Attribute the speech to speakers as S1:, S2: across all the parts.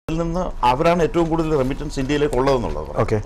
S1: അതിൽ നിന്ന് അവരാണ് ഏറ്റവും കൂടുതൽ റെമിറ്റൻസ് ഇന്ത്യയിലേക്ക് ഉള്ളതെന്നുള്ളത് പറയാം.
S2: ഓക്കെ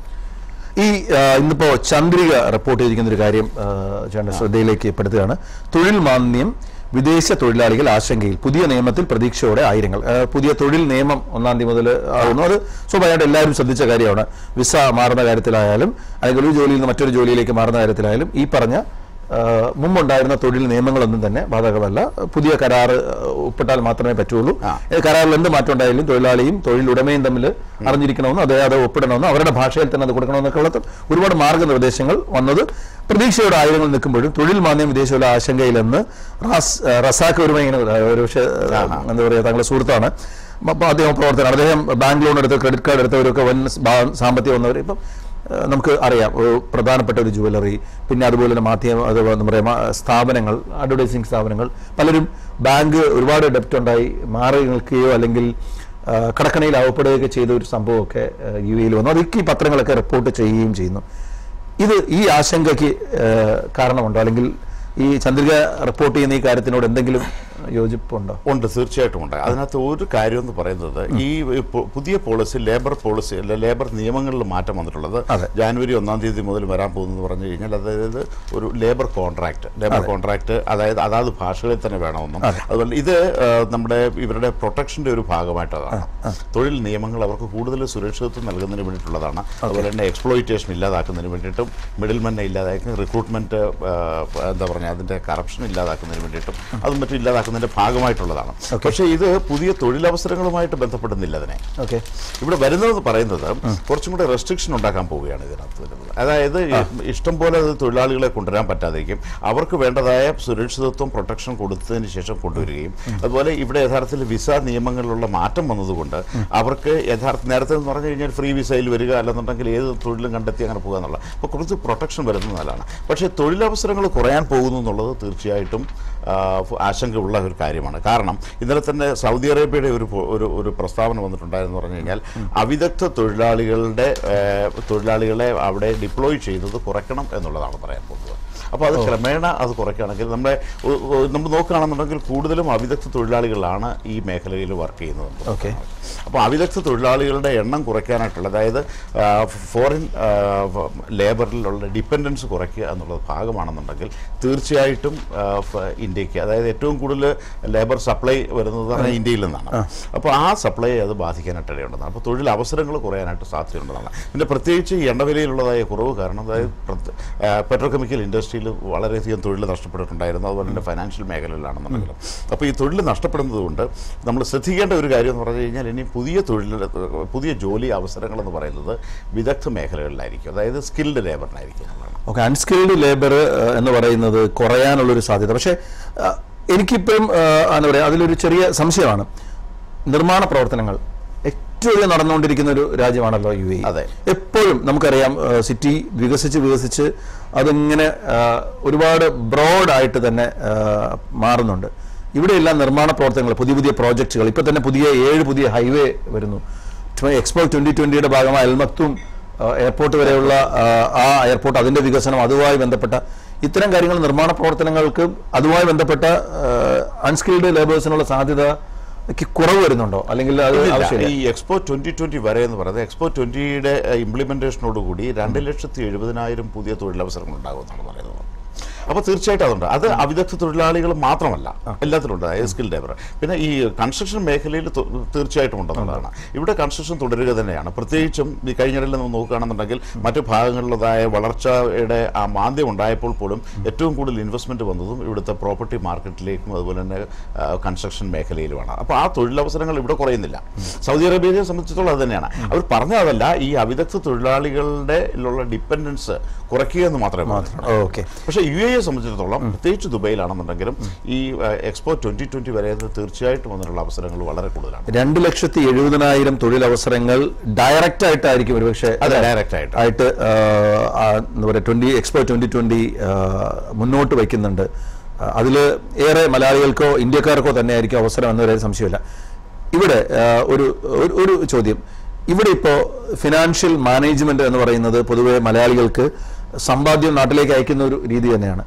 S2: ഈ ആ, ഇന്നിപ്പോ ചന്ദ്രിക റിപ്പോർട്ട് ചെയ്തിരിക്കുന്ന ഒരു കാര്യം ആ, ചേട്ടന്റെ ശ്രദ്ധയിലേക്ക് പെടുത്തുകയാണ് തൊഴിൽ മാന്ദ്യം വിദേശ തൊഴിലാളികൾ ആശങ്കയിൽ പുതിയ നിയമത്തിൽ പ്രതീക്ഷയോടെ ആയിരങ്ങൾ ആ, പുതിയ തൊഴിൽ നിയമം ഒന്നാം തീയതി മുതൽ ആകുന്നു അത് സ്വാഭാവികമായിട്ട് എല്ലാവരും ശ്രദ്ധിച്ച കാര്യമാണ് വിസ മാറുന്ന കാര്യത്തിലായാലും അല്ലെങ്കിൽ ഒരു ജോലിയിൽ നിന്ന് മറ്റൊരു ജോലിയിലേക്ക് മാറുന്ന കാര്യത്തിലായാലും ഈ പറഞ്ഞ ആ, മുമ്പുണ്ടായിരുന്ന തൊഴിൽ നിയമങ്ങളൊന്നും തന്നെ ബാധകമല്ല പുതിയ കരാർ ആ, ഒപ്പിട്ടാൽ മാത്രമേ പറ്റുള്ളൂ
S1: ആ.
S2: ഏ, കരാറിൽ എന്ത് മാറ്റം ഉണ്ടായാലും തൊഴിലാളിയും തൊഴിലുടമയും തമ്മിൽ അറിഞ്ഞിരിക്കണമെന്നും അതേ അത് ഒപ്പിടണമെന്നും അവരുടെ ഭാഷയിൽ തന്നെ അത് കൊടുക്കണമെന്നൊക്കെ ഉള്ള ഒരുപാട് മാർഗനിർദ്ദേശങ്ങൾ വന്നത് പ്രതീക്ഷയുടെ ആയിരങ്ങൾ നിൽക്കുമ്പോഴും തൊഴിൽ മാന്യം വിദേശമുള്ള ആശങ്കയിലെന്ന് റാസ് ആ, റസാഖ് ഒരുമ ഇങ്ങനെ ഒരു പക്ഷേ ആ, എന്താ പറയുക താങ്കളുടെ സുഹൃത്താണ് അപ്പോൾ അദ്ദേഹം പ്രവർത്തനം അദ്ദേഹം ബാങ്ക് ലോൺ എടുത്ത് ക്രെഡിറ്റ് കാർഡ് എടുത്തവരൊക്കെ വൻ സാ- സാമ്പത്തികം വന്നവർ ഇപ്പം ആ, നമുക്ക് അറിയാം ഒരു പ്രധാനപ്പെട്ട ഒരു ജുവലറി പിന്നെ അതുപോലെ തന്നെ മാധ്യമ അത് എന്താ പറയുക മാ- സ്ഥാപനങ്ങൾ അഡ്വർടൈസിങ് സ്ഥാപനങ്ങൾ പലരും ബാങ്ക് ഒരുപാട് ഡെപ്റ്റ് ഉണ്ടായി മാറി നിൽക്കുകയോ അല്ലെങ്കിൽ ആ, കടക്കണിയിൽ അകപ്പെടുകയൊക്കെ ചെയ്ത ഒരു സംഭവമൊക്കെ യു എയിൽ വന്നു അതൊക്കെ ഈ പത്രങ്ങളൊക്കെ റിപ്പോർട്ട് ചെയ്യുകയും ചെയ്യുന്നു ഇത് ഈ ആശങ്കയ്ക്ക് ആ, കാരണമുണ്ടോ അല്ലെങ്കിൽ ഈ ചന്ദ്രിക റിപ്പോർട്ട് ചെയ്യുന്ന ഈ കാര്യത്തിനോട് എന്തെങ്കിലും യോജിപ്പുണ്ടോ
S1: ഉണ്ട് തീർച്ചയായിട്ടും ഉണ്ട് അതിനകത്ത് ഒരു കാര്യം എന്ന് പറയുന്നത് ഈ പു- പുതിയ പോളിസി ലേബർ പോളിസി അല്ലെ ലേബർ നിയമങ്ങളിൽ മാറ്റം വന്നിട്ടുള്ളത്
S2: അതെ.
S1: ജാനുവരി ഒന്നാം തീയതി മുതൽ വരാൻ പോകുന്നത് പറഞ്ഞു കഴിഞ്ഞാൽ അതായത് ഒരു ലേബർ കോൺട്രാക്ട് ലേബർ കോൺട്രാക്ട് അതായത് അതാത് ഭാഷകളിൽ തന്നെ വേണമെന്നും അതുപോലെ ഇത് ആ, നമ്മുടെ ഇവരുടെ പ്രൊട്ടക്ഷന്റെ ഒരു ഭാഗമായിട്ടതാണ് തൊഴിൽ നിയമങ്ങൾ അവർക്ക് കൂടുതൽ സുരക്ഷിതത്വം നൽകുന്നതിന് വേണ്ടിയിട്ടുള്ളതാണ് അതുപോലെ തന്നെ എക്സ്പ്ലോയിറ്റേഷൻ ഇല്ലാതാക്കുന്നതിന് വേണ്ടിയിട്ടും മിഡിൽമെന്നെ ഇല്ലാതാക്കി റിക്രൂട്ട്മെന്റ് എന്താ പറഞ്ഞാൽ അതിന്റെ കറപ്ഷൻ ഇല്ലാതാക്കുന്നതിന് വേണ്ടിയിട്ടും അതും മറ്റും ഇല്ലാതാക്കുന്നതിന്റെ ഭാഗമായിട്ടുള്ളതാണ് പക്ഷേ ഇത് പുതിയ തൊഴിലവസരങ്ങളുമായിട്ട് ബന്ധപ്പെടുന്നില്ല അതിനെ
S2: ഓക്കെ
S1: ഇവിടെ വരുന്നത് പറയുന്നത് കുറച്ചും കൂടെ റെസ്ട്രിക്ഷൻ ഉണ്ടാക്കാൻ പോവുകയാണ് ഇതിനകത്ത് വരുന്നത് അതായത് ഇഷ്ടം പോലെ അത് തൊഴിലാളികളെ കൊണ്ടുവരാൻ പറ്റാതിരിക്കും അവർക്ക് വേണ്ടതായ സുരക്ഷിതത്വം പ്രൊട്ടക്ഷൻ കൊടുത്തതിന് ശേഷം കൊണ്ടുവരികയും അതുപോലെ ഇവിടെ യഥാർത്ഥത്തിൽ വിസ നിയമങ്ങളിലുള്ള മാറ്റം വന്നതുകൊണ്ട് അവർക്ക് യഥാർത്ഥ നേരത്തെ എന്ന് പറഞ്ഞു കഴിഞ്ഞാൽ ഫ്രീ വിസയിൽ വരിക അല്ലെന്നുണ്ടെങ്കിൽ ഏത് തൊഴിലും കണ്ടെത്തി അങ്ങനെ പോകുക എന്നുള്ള അപ്പോൾ കുറച്ച് പ്രൊട്ടക്ഷൻ വരുന്നത് നല്ലതാണ് പക്ഷേ തൊഴിലവസരങ്ങൾ കുറയാൻ പോകുന്നു എന്നുള്ളത് തീർച്ചയായിട്ടും ആ, ആശങ്കയുള്ള ഒരു കാര്യമാണ് കാരണം ഇന്നലെ തന്നെ സൗദി അറേബ്യയുടെ ഒരു പോ- ഒരു ഒരു പ്രസ്താവന വന്നിട്ടുണ്ടായിരുന്നു പറഞ്ഞു കഴിഞ്ഞാൽ അവിദഗ്ധ തൊഴിലാളികളുടെ ഏ, തൊഴിലാളികളെ അവിടെ ഡിപ്ലോയ് ചെയ്യുന്നത് കുറയ്ക്കണം എന്നുള്ളതാണ് പറയാൻ പോകുന്നത് അപ്പോൾ അത് ക്രമേണ അത് കുറയ്ക്കുകയാണെങ്കിൽ നമ്മുടെ ഒ- ഒ- നമ്മൾ നോക്കുകയാണെന്നുണ്ടെങ്കിൽ കൂടുതലും അവിദഗ്ധ തൊഴിലാളികളാണ് ഈ മേഖലയിൽ വർക്ക് ചെയ്യുന്നത്
S2: ഓക്കെ
S1: അപ്പോൾ അവിദഗ്ധ തൊഴിലാളികളുടെ എണ്ണം കുറയ്ക്കാനായിട്ടുള്ള അതായത് ആ, ഫോറിൻ ആ, ഫ- ലേബറിലുള്ള ഡിപ്പെൻഡൻസ് കുറയ്ക്കുക എന്നുള്ളത് ഭാഗമാണെന്നുണ്ടെങ്കിൽ തീർച്ചയായിട്ടും ആ, ഫ- ഇന്ത്യക്ക് അതായത് ഏറ്റവും കൂടുതൽ ലേബർ സപ്ലൈ വരുന്നത് തന്നെ ഇന്ത്യയിൽ നിന്നാണ് അപ്പോൾ ആ സപ്ലൈ അത് ബാധിക്കാനായിട്ട് ഇടയുണ്ടെന്നാണ് അപ്പോൾ തൊഴിൽ അവസരങ്ങൾ കുറയാനായിട്ട് സാധ്യതയുണ്ടെന്നാണ് പിന്നെ പ്രത്യേകിച്ച് ഈ എണ്ണവിലയിലുള്ളതായ കുറവ് കാരണം അതായത് പെട്രോകെമിക്കൽ ഇൻഡസ്ട്രിയിൽ വളരെയധികം തൊഴിൽ നഷ്ടപ്പെട്ടിട്ടുണ്ടായിരുന്നു അതുപോലെ തന്നെ ഫൈനാൻഷ്യൽ മേഖലയിലാണെന്നുണ്ടെങ്കിലും അപ്പോൾ ഈ തൊഴിൽ നഷ്ടപ്പെടുന്നത് കൊണ്ട് നമ്മൾ ശ്രദ്ധിക്കേണ്ട ഒരു കാര്യം എന്ന് പറഞ്ഞു കഴിഞ്ഞാൽ ഇനി പുതിയ തൊഴിൽ പുതിയ ജോലി അവസരങ്ങൾ എന്ന് പറയുന്നത് വിദഗ്ധ മേഖലകളിലായിരിക്കും അതായത് സ്കിൽഡ് ലേബറിനായിരിക്കും എന്നുള്ളതാണ്
S2: ഓക്കെ അൺസ്കിൽഡ് ലേബർ എന്ന് പറയുന്നത് കുറയാനുള്ളൊരു സാധ്യത പക്ഷേ ആ, എനിക്കിപ്പം ആ, എന്താ പറയുക അതിലൊരു ചെറിയ സംശയമാണ് നിർമ്മാണ പ്രവർത്തനങ്ങൾ ഏറ്റവും അധികം നടന്നുകൊണ്ടിരിക്കുന്ന ഒരു രാജ്യമാണല്ലോ യു എ
S1: അതെ.
S2: എപ്പോഴും നമുക്കറിയാം ആ, സിറ്റി വികസിച്ച് വികസിച്ച് അതിങ്ങനെ ആ, ഒരുപാട് ബ്രോഡായിട്ട് തന്നെ ആ, മാറുന്നുണ്ട് ഇവിടെയെല്ലാം നിർമ്മാണ പ്രവർത്തനങ്ങൾ പുതിയ പുതിയ പ്രോജക്റ്റുകൾ ഇപ്പൊ തന്നെ പുതിയ ഏഴ് പുതിയ ഹൈവേ വരുന്നു എക്സ്പോ ട്വന്റി ട്വന്റിയുടെ ഭാഗമായി അൽമക്തും എയർപോർട്ട് വരെയുള്ള ആ, ആ എയർപോർട്ട് അതിന്റെ വികസനം അതുമായി ബന്ധപ്പെട്ട ഇത്തരം കാര്യങ്ങൾ നിർമ്മാണ പ്രവർത്തനങ്ങൾക്ക് അതുമായി ബന്ധപ്പെട്ട അൺസ്കിൽഡ് ലേബേഴ്സിനുള്ള സാധ്യതയ്ക്ക് കുറവ് വരുന്നുണ്ടോ അല്ലെങ്കിൽ അത്
S1: ഇല്ല,
S2: ആവശ്യമില്ല
S1: ഈ എക്സ്പോ ട്വന്റി ട്വന്റി വരെ എന്ന് പറയുന്നത് എക്സ്പോ ട്വന്റിയുടെ ഇംപ്ലിമെന്റേഷനോടുകൂടി രണ്ട് ലക്ഷത്തി എഴുപതിനായിരം പുതിയ തൊഴിലവസരങ്ങൾ ഉണ്ടാകുമെന്നാണ് പറയുന്നത് അപ്പോൾ തീർച്ചയായിട്ടും അതുണ്ട് അത് അവിദഗ്ധ തൊഴിലാളികൾ മാത്രമല്ല എല്ലാത്തിലും ഉണ്ട് അതായത് സ്കിൽ ലേബർ പിന്നെ ഈ കൺസ്ട്രക്ഷൻ മേഖലയിൽ തു- തീർച്ചയായിട്ടും ഉണ്ടെന്നുള്ളതാണ് ഇവിടെ കൺസ്ട്രക്ഷൻ തുടരുക തന്നെയാണ് പ്രത്യേകിച്ചും ഈ കഴിഞ്ഞിടയിൽ നമ്മൾ നോക്കുകയാണെന്നുണ്ടെങ്കിൽ മറ്റു ഭാഗങ്ങളിലതായ വളർച്ചയുടെ ആ മാന്ദ്യം ഉണ്ടായപ്പോൾ പോലും ഏറ്റവും കൂടുതൽ ഇൻവെസ്റ്റ്മെന്റ് വന്നതും ഇവിടുത്തെ പ്രോപ്പർട്ടി മാർക്കറ്റിലേക്കും അതുപോലെ തന്നെ കൺസ്ട്രക്ഷൻ മേഖലയിലുമാണ് അപ്പോൾ ആ തൊഴിലവസരങ്ങൾ ഇവിടെ കുറയുന്നില്ല സൗദി അറേബ്യയെ സംബന്ധിച്ചിടത്തോളം അത് തന്നെയാണ് അവർ പറഞ്ഞതല്ല ഈ അവിദഗ്ധ തൊഴിലാളികളുടെ ഉള്ള ഡിപ്പെൻഡൻസ് കുറയ്ക്കുക എന്ന് മാത്രമേ പറഞ്ഞിട്ടുള്ളൂ.
S2: ഓക്കെ
S1: പക്ഷേ യു എയെ സംബന്ധിച്ചിടത്തോളം പ്രത്യേകിച്ച് ദുബൈയിലാണെന്നുണ്ടെങ്കിലും ഈ എക്സ്പോ ട്വന്റി ട്വന്റി വരെ തീർച്ചയായിട്ടും അതിനുള്ള അവസരങ്ങൾ വളരെ കൂടുതലാണ്
S2: രണ്ട് ലക്ഷത്തി എഴുപതിനായിരം തൊഴിലവസരങ്ങൾ ഡയറക്റ്റ് ആയിട്ടായിരിക്കും ഒരുപക്ഷെ
S1: അതെ ഡയറക്റ്റ് ആയിട്ട്
S2: ആയിട്ട് ആ, ആ, എന്താ പറയുക ട്വന്റി എക്സ്പോ ട്വന്റി ട്വന്റി മുന്നോട്ട് വയ്ക്കുന്നുണ്ട് അതിൽ ഏറെ മലയാളികൾക്കോ ഇന്ത്യക്കാർക്കോ തന്നെ ആയിരിക്കും അവസരം എന്നൊരു സംശയമില്ല ഇവിടെ ആ, ഒരു ഒരു- ഒരു ചോദ്യം ഇവിടെ ഇപ്പോൾ ഫിനാൻഷ്യൽ മാനേജ്മെന്റ് എന്ന് പറയുന്നത് പൊതുവെ മലയാളികൾക്ക് സമ്പാദ്യം നാട്ടിലേക്ക് അയക്കുന്ന ഒരു രീതി തന്നെയാണ്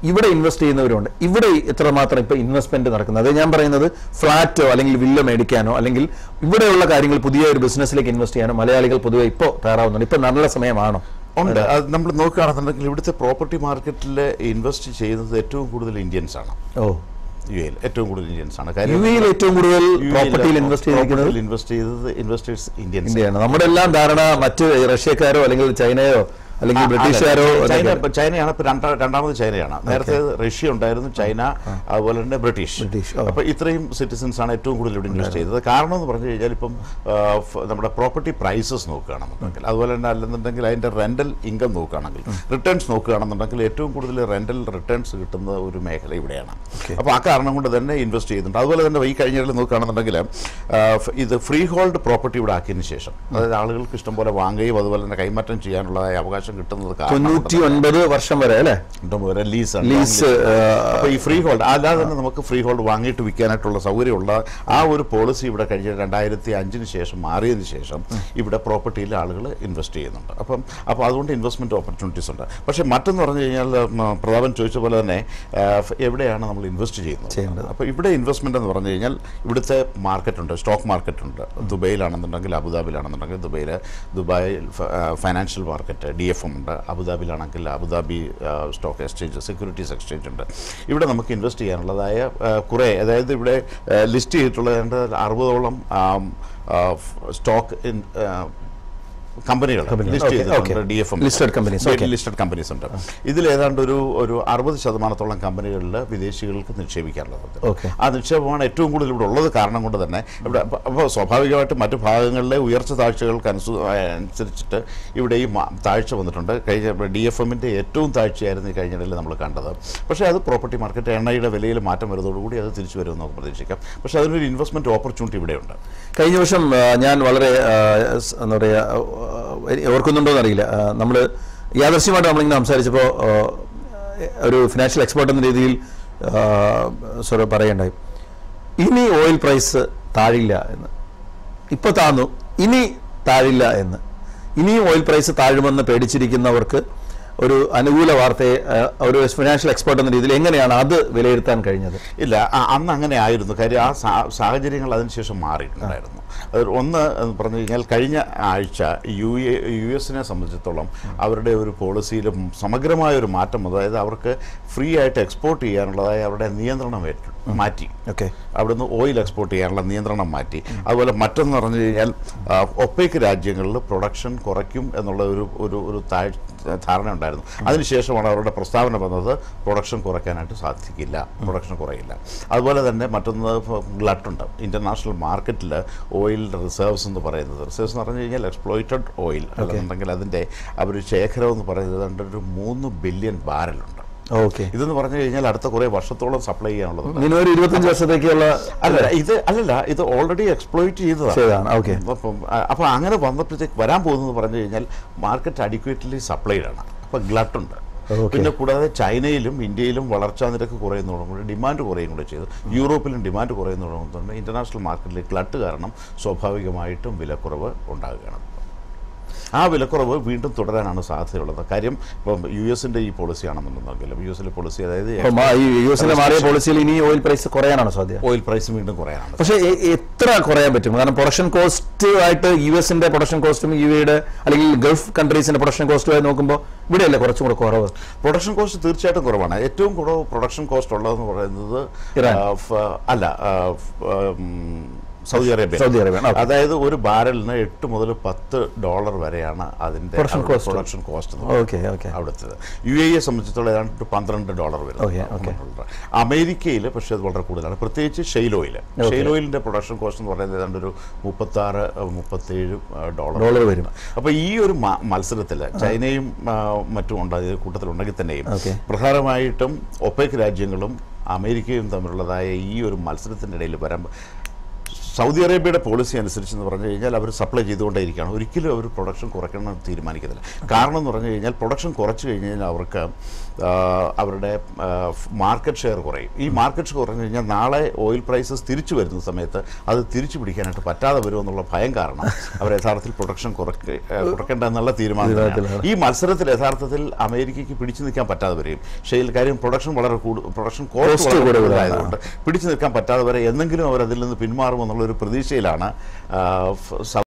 S2: ഇവിടെ ഇൻവെസ്റ്റ് ചെയ്യുന്നവരുണ്ട് ഇവിടെ എത്രമാത്രം ഇപ്പൊ ഇൻവെസ്റ്റ്മെന്റ് നടക്കുന്നത് അത് ഞാൻ പറയുന്നത് ഫ്ലാറ്റോ അല്ലെങ്കിൽ വില്ല മേടിക്കാനോ അല്ലെങ്കിൽ ഇവിടെയുള്ള കാര്യങ്ങൾ പുതിയ ഒരു ബിസിനസ്സിലേക്ക് ഇൻവെസ്റ്റ് ചെയ്യാനോ മലയാളികൾ പൊതുവെ ഇപ്പോൾ തയ്യാറാവുന്നുണ്ട് ഇപ്പൊ നല്ല സമയമാണോ
S1: ഉണ്ട് അത് നമ്മൾ നോക്കുകയാണെന്നുണ്ടെങ്കിൽ ഇവിടുത്തെ പ്രോപ്പർട്ടി മാർക്കറ്റിൽ ഇൻവെസ്റ്റ് ചെയ്യുന്നത് ഏറ്റവും കൂടുതൽ ഇന്ത്യൻസ് ആണ്
S2: ഓ
S1: യു എയിൽ ഏറ്റവും കൂടുതൽ ഇന്ത്യൻസ് ആണ്
S2: യു എയിൽ ഏറ്റവും കൂടുതൽ പ്രോപ്പർട്ടിയിൽ ഇൻവെസ്റ്റ് ചെയ്തിരിക്കുന്നത്
S1: ഇൻവെസ്റ്റ് ചെയ്തത് ഇൻവെസ്റ്റേഴ്സ് ഇന്ത്യൻസ്
S2: ഇന്ത്യയാണ് നമ്മുടെ എല്ലാം ധാരണ മറ്റ് റഷ്യക്കാരോ അല്ലെങ്കിൽ ചൈനയോ അല്ലെങ്കിൽ ബ്രിട്ടീഷുകാരോ
S1: ചൈന ചൈനയാണ് ഇപ്പൊ രണ്ടാ- രണ്ടാമത് ചൈനയാണ് നേരത്തെ റഷ്യ ഉണ്ടായിരുന്നു ചൈന അതുപോലെ തന്നെ ബ്രിട്ടീഷ്
S2: ബ്രിട്ടീഷ്, ഓ.
S1: അപ്പൊ ഇത്രയും സിറ്റിസൺസ് ആണ് ഏറ്റവും കൂടുതൽ ഇവിടെ ഇൻവെസ്റ്റ് ചെയ്തത് കാരണം എന്ന് പറഞ്ഞു കഴിഞ്ഞാൽ ഇപ്പം ആ, ഫ- നമ്മുടെ പ്രോപ്പർട്ടി പ്രൈസസ് നോക്കുകയാണെന്നുണ്ടെങ്കിൽ അതുപോലെ തന്നെ അല്ലെന്നുണ്ടെങ്കിൽ അതിന്റെ റെന്റൽ ഇൻകം നോക്കുകയാണെങ്കിൽ റിട്ടേൺസ് നോക്കുകയാണെന്നുണ്ടെങ്കിൽ ഏറ്റവും കൂടുതൽ റെന്റൽ റിട്ടേൺസ് കിട്ടുന്ന ഒരു മേഖല ഇവിടെയാണ് അപ്പോൾ ആ കാരണം കൊണ്ട് തന്നെ ഇൻവെസ്റ്റ് ചെയ്യുന്നുണ്ട് അതുപോലെ തന്നെ ഈ കഴിഞ്ഞ ഇടയിൽ നോക്കുകയാണെന്നുണ്ടെങ്കിൽ ആ, ഫ്- ഇത് ഫ്രീ ഹോൾഡ് പ്രോപ്പർട്ടി ഇവിടെ ആക്കിയതിന് ശേഷം അതായത് ആളുകൾക്ക് ഇഷ്ടം പോലെ വാങ്ങുകയും അതുപോലെ തന്നെ കൈമാറ്റം ചെയ്യാനുള്ളതായ അവകാശം കിട്ടുന്നത് കാരണം
S2: തൊണ്ണൂറ്റി ഒൻപത് വർഷം വരെ അല്ലേ
S1: കൊണ്ട് ലീസ്
S2: ലീസ്
S1: അപ്പോൾ ഈ ഫ്രീ ഹോൾഡ് അല്ലാതെ തന്നെ നമുക്ക് ഫ്രീ ഹോൾഡ് വാങ്ങിയിട്ട് വിൽക്കാനായിട്ടുള്ള സൗകര്യമുള്ള ആ ഒരു പോളിസി ഇവിടെ കഴിഞ്ഞ രണ്ടായിരത്തി അഞ്ചിന് ശേഷം മാറിയതിന് ശേഷം ഇവിടെ പ്രോപ്പർട്ടിയിൽ ആളുകൾ ഇൻവെസ്റ്റ് ചെയ്യുന്നുണ്ട് അപ്പം അപ്പോൾ അതുകൊണ്ട് ഇൻവെസ്റ്റ്മെൻറ്റ് ഓപ്പർച്യൂണിറ്റീസ് ഉണ്ട് പക്ഷേ മറ്റെന്ന് പറഞ്ഞു കഴിഞ്ഞാൽ ഉം, പ്രതാപൻ ചോദിച്ച പോലെ തന്നെ ആ, ഫ്- എവിടെയാണ് നമ്മൾ ഇൻവെസ്റ്റ്
S2: ചെയ്യേണ്ടത്.
S1: ചെയ്യുന്നത് അപ്പോൾ ഇവിടെ ഇൻവെസ്റ്റ്മെൻ്റ് എന്ന് പറഞ്ഞു കഴിഞ്ഞാൽ ഇവിടുത്തെ മാർക്കറ്റ് ഉണ്ട് സ്റ്റോക്ക് മാർക്കറ്റ് ഉണ്ട് ദുബൈയിലാണെന്നുണ്ടെങ്കിൽ അബുദാബിയിലാണെന്നുണ്ടെങ്കിൽ ദുബൈയിൽ Dubai financial market D F M ഉണ്ട് അബുദാബിയിലാണെങ്കിൽ അബുദാബി ആ, സ്റ്റോക്ക് എക്സ്ചേഞ്ച് സെക്യൂരിറ്റീസ് എക്സ്ചേഞ്ച് ഉണ്ട് ഇവിടെ നമുക്ക് ഇൻവെസ്റ്റ് ചെയ്യാനുള്ളതായ ആ, കുറേ അതായത് ഇവിടെ ആ, ലിസ്റ്റ് ചെയ്തിട്ടുള്ള ഏതാണ്ട് അറുപതോളം ആം, ആ, ഫ്- സ്റ്റോക്ക് ഇൻ ആ, കമ്പനികൾ
S2: കമ്പനികൾ.
S1: ലിസ്റ്റ്
S2: Okay,
S1: ചെയ്തിട്ടുണ്ട്
S2: okay.
S1: D F M
S2: Listed companies, okay.
S1: Listed companies ഉണ്ട് ഇതിൽ ഏതാണ്ട് ഒരു ഒരു അറുപത് ശതമാനത്തോളം കമ്പനികളിൽ വിദേശികൾക്ക് നിക്ഷേപിക്കാനുള്ളത്
S2: Okay.
S1: ആ നിക്ഷേപമാണ് ഏറ്റവും കൂടുതൽ ഇവിടെ ഉള്ളത് കാരണം കൊണ്ട് തന്നെ ഇവിടെ അപ്പോൾ സ്വാഭാവികമായിട്ടും മറ്റു ഭാഗങ്ങളിലെ ഉയർച്ച താഴ്ചകൾക്ക് അനുസ അനുസരിച്ചിട്ട് ഇവിടെ ഈ മാ- താഴ്ച വന്നിട്ടുണ്ട് കഴിഞ്ഞ ഡി എഫ് എമ്മിൻ്റെ ഏറ്റവും താഴ്ചയായിരുന്നു ഈ കഴിഞ്ഞിടയിൽ നമ്മൾ kണ്ടത് പക്ഷേ അത് പ്രോപ്പർട്ടി മാർക്കറ്റ് എണ്ണയുടെ വിലയിൽ മാറ്റം വരുന്നതോടുകൂടി അത് തിരിച്ചു വരുമെന്ന് നമുക്ക് പ്രതീക്ഷിക്കാം പക്ഷേ അതിനൊരു ഇൻവെസ്റ്റ്മെൻറ്റ് ഓപ്പർച്യൂണിറ്റി ഇവിടെയുണ്ട്
S2: കഴിഞ്ഞ വർഷം ആ, ഞാൻ വളരെ ആ, സ് എന്താ പറയുക ഓർക്കുന്നുണ്ടോ എന്നറിയില്ല നമ്മൾ യാദർശ്യമായിട്ട് നമ്മളിങ്ങനെ സംസാരിച്ചപ്പോൾ ആ, ഒരു ഫിനാൻഷ്യൽ എക്സ്പേർട്ട് എന്ന രീതിയിൽ സോറി പറയണ്ടായി ഇനി ഓയിൽ പ്രൈസ് താഴില്ല എന്ന് ഇപ്പോൾ താന്നു ഇനി താഴില്ല എന്ന് ഇനിയും ഓയിൽ പ്രൈസ് താഴുമെന്ന് പേടിച്ചിരിക്കുന്നവർക്ക് ഒരു അനുകൂല വാർത്തയെ ആ, ഒരു ഫിനാൻഷ്യൽ എക്സ്പേർട്ട് എന്ന രീതിയിൽ എങ്ങനെയാണ് അത് വിലയിരുത്താൻ കഴിഞ്ഞത്
S1: ഇല്ല അ- അന്ന് അങ്ങനെ ആയിരുന്നു കാര്യം ആ സാ- സാഹചര്യങ്ങൾ അതിനുശേഷം മാറിയിട്ടുണ്ടായിരുന്നു അത് ഒന്ന് എന്ന് പറഞ്ഞു കഴിഞ്ഞാൽ കഴിഞ്ഞ ആഴ്ച യു എ യു എസിനെ സംബന്ധിച്ചിടത്തോളം അവരുടെ ഒരു പോളിസിയിലും സമഗ്രമായ ഒരു മാറ്റം അതായത് അവർക്ക് ഫ്രീ ആയിട്ട് എക്സ്പോർട്ട് ചെയ്യാനുള്ളതായ അവരുടെ നിയന്ത്രണം ഏറ്റു മാറ്റി
S2: ഓക്കെ
S1: അവിടുന്ന് ഓയിൽ എക്സ്പോർട്ട് ചെയ്യാനുള്ള നിയന്ത്രണം മാറ്റി അതുപോലെ മറ്റൊന്ന് പറഞ്ഞു കഴിഞ്ഞാൽ ആ, ഒപ്പേക്ക് രാജ്യങ്ങളിൽ പ്രൊഡക്ഷൻ കുറയ്ക്കും എന്നുള്ള ഒരു ഒരു ഒരു താഴ് ധാരണ ഉണ്ടായിരുന്നു അതിനുശേഷമാണ് അവരുടെ പ്രസ്താവന വന്നത് പ്രൊഡക്ഷൻ കുറയ്ക്കാനായിട്ട് സാധിക്കില്ല പ്രൊഡക്ഷൻ കുറയില്ല അതുപോലെ തന്നെ മറ്റൊന്ന് ഗ്ലട്ടുണ്ട് ഇൻ്റർനാഷണൽ മാർക്കറ്റിൽ ഓയിൽ റിസർവ്സ് എന്ന് പറയുന്നത് റിസർവ്സ് എന്ന് പറഞ്ഞു കഴിഞ്ഞാൽ എക്സ്പ്ലോയിറ്റഡ് ഓയിൽ അല്ലെന്നുണ്ടെങ്കിൽ അതിൻ്റെ അവർ ശേഖരം എന്ന് പറയുന്നത് ഏതാണ്ട് ഒരു മൂന്ന് ബില്യൺ ബാരലുണ്ട്
S2: ഓക്കെ
S1: ഇതെന്ന് പറഞ്ഞു കഴിഞ്ഞാൽ അടുത്ത കുറേ വർഷത്തോളം സപ്ലൈ ചെയ്യാനുള്ളതുണ്ട്
S2: മിനിമം ഒരു ഇരുപത്തഞ്ച് വർഷത്തേക്കുള്ള
S1: അല്ല ഇത് അല്ലല്ല ഇത് ഓൾറെഡി എക്സ്പ്ലോയിറ്റ് ചെയ്തതാണ്
S2: ചെയ്തതാണ് ഓക്കെ
S1: അപ്പം അ- അപ്പോൾ അങ്ങനെ വന്നപ്പോഴത്തേക്ക് വരാൻ പോകുന്നത് പറഞ്ഞു കഴിഞ്ഞാൽ മാർക്കറ്റ് അഡിക്വേറ്റ്ലി സപ്ലൈഡ് ആണ് അപ്പോൾ ഗ്ലട്ടുണ്ട്
S2: Okay.
S1: പിന്നെ കൂടാതെ ചൈനയിലും ഇന്ത്യയിലും വളർച്ചാ നിരക്ക് കുറയുന്നതോടും കൂടി ഡിമാൻഡ് കുറയും കൂടെ ചെയ്തു യൂറോപ്പിലും ഡിമാൻഡ് കുറയുന്നതോടും തന്നെ ഇന്റർനാഷണൽ മാർക്കറ്റിൽ ഗ്ലട്ട് കാരണം സ്വാഭാവികമായിട്ടും വിലക്കുറവ് ഉണ്ടാകുകയാണ് ആ വിലക്കുറവ് വീണ്ടും തുടരാനാണ് സാധ്യതയുള്ളത് കാര്യം ഇപ്പം യു എസിൻ്റെ ഈ പോളിസി ആണെന്നുണ്ടെങ്കിലും യു എസിലെ പോളിസി അതായത്
S2: അപ്പൊ മാ- ഈ യു എസിന്റെ മാറിയ പോളിസിയിൽ ഇനി ഓയിൽ പ്രൈസ് കുറയാനാണ് സാധ്യത
S1: ഓയിൽ പ്രൈസ് വീണ്ടും കുറയാനാണ്
S2: പക്ഷേ എ- എത്ര കുറയാൻ പറ്റും കാരണം പ്രൊഡക്ഷൻ കോസ്റ്റ് ആയിട്ട് യു എസിന്റെ പ്രൊഡക്ഷൻ കോസ്റ്റും യു എയുടെ അല്ലെങ്കിൽ ഗൾഫ് കൺട്രീസിന്റെ പ്രൊഡക്ഷൻ കോസ്റ്റുമായി നോക്കുമ്പോൾ ഇവിടെയല്ലേ കുറച്ചും കൂടെ കുറവ്
S1: പ്രൊഡക്ഷൻ കോസ്റ്റ് തീർച്ചയായിട്ടും കുറവാണ് ഏറ്റവും കുറവ് പ്രൊഡക്ഷൻ കോസ്റ്റ് ഉള്ളതെന്ന് പറയുന്നത്
S2: ഇറാൻ.
S1: ആ, ഫ- അല്ല ആ, ഫ്- ഉം, സൗദി അറേബ്യ
S2: സൗദി അറേബ്യ, ആ.
S1: അതായത് ഒരു ബാരലിന് എട്ട് മുതൽ പത്ത് ഡോളർ വരെയാണ് അതിന്റെ
S2: Production cost.
S1: Production cost
S2: okay okay
S1: അവിടുത്തെ യു എ സംബന്ധിച്ചിടത്തോളം ഏതാണ്ട് പന്ത്രണ്ട് ഡോളർ
S2: Okay, okay.
S1: വരും അമേരിക്കയിൽ പക്ഷേ അത് വളരെ കൂടുതലാണ് പ്രത്യേകിച്ച് ഷെയിൽ ഓയിൽ ഷെയിൽ ഓയിലിന്റെ പ്രൊഡക്ഷൻ കോസ്റ്റ് എന്ന് പറയുന്നത് ഏതാണ്ട് ഒരു മുപ്പത്തി ആറ് മുപ്പത്തേഴ് ഡോളർ
S2: ഡോളർ വരും
S1: അപ്പൊ ഈ ഒരു മ- മത്സരത്തിൽ ചൈനയും ആ, മറ്റും ഉണ്ട് അതിൽ കൂട്ടത്തിലുണ്ടെങ്കിൽ തന്നെയും
S2: Okay.
S1: പ്രധാനമായിട്ടും ഒപ്പേക്ക് രാജ്യങ്ങളും അമേരിക്കയും തമ്മിലുള്ളതായ ഈ ഒരു മത്സരത്തിൻ്റെ ഇടയിൽ വരാൻ സൗദി അറേബ്യയുടെ പോളിസി അനുസരിച്ച് എന്ന് പറഞ്ഞു കഴിഞ്ഞാൽ അവർ സപ്ലൈ ചെയ്തുകൊണ്ടേയിരിക്കുകയാണ് ഒരിക്കലും അവർ പ്രൊഡക്ഷൻ കുറയ്ക്കണം എന്ന് തീരുമാനിക്കുന്നില്ല കാരണം എന്ന് പറഞ്ഞു കഴിഞ്ഞാൽ പ്രൊഡക്ഷൻ കുറച്ച് കഴിഞ്ഞ് കഴിഞ്ഞാൽ അവർക്ക് ആ, അവരുടെ മാർക്കറ്റ് ഷെയർ കുറയും ഈ മാർക്കറ്റ് ഷെയർ കുറഞ്ഞു കഴിഞ്ഞാൽ നാളെ ഓയിൽ പ്രൈസസ് തിരിച്ചു വരുന്ന സമയത്ത് അത് തിരിച്ചു പിടിക്കാനായിട്ട് പറ്റാതെ വരുമെന്നുള്ള ഭയം കാരണം അവർ യഥാർത്ഥത്തിൽ പ്രൊഡക്ഷൻ കുറയ്ക്ക ആ, കുറയ്ക്കേണ്ട എന്നുള്ള തീരുമാനം തന്നെയാണ്. ഈ മത്സരത്തിൽ യഥാർത്ഥത്തിൽ അമേരിക്കയ്ക്ക് പിടിച്ചു നിൽക്കാൻ പറ്റാതെ വരും ഷെയിൽ കാര്യം പ്രൊഡക്ഷൻ വളരെ കൂടു പ്രൊഡക്ഷൻ
S2: Cost
S1: കോസ്റ്റ് വളരെ
S2: കൂടുതലാണ്.
S1: കൂടുതലായതുകൊണ്ട് പിടിച്ചു നിൽക്കാൻ പറ്റാതെ വരെ എന്തെങ്കിലും അവർ അതിൽ നിന്ന് പിന്മാറുമെന്നുള്ള ഒരു പ്രതീക്ഷയിലാണ് ആ, ഫ്-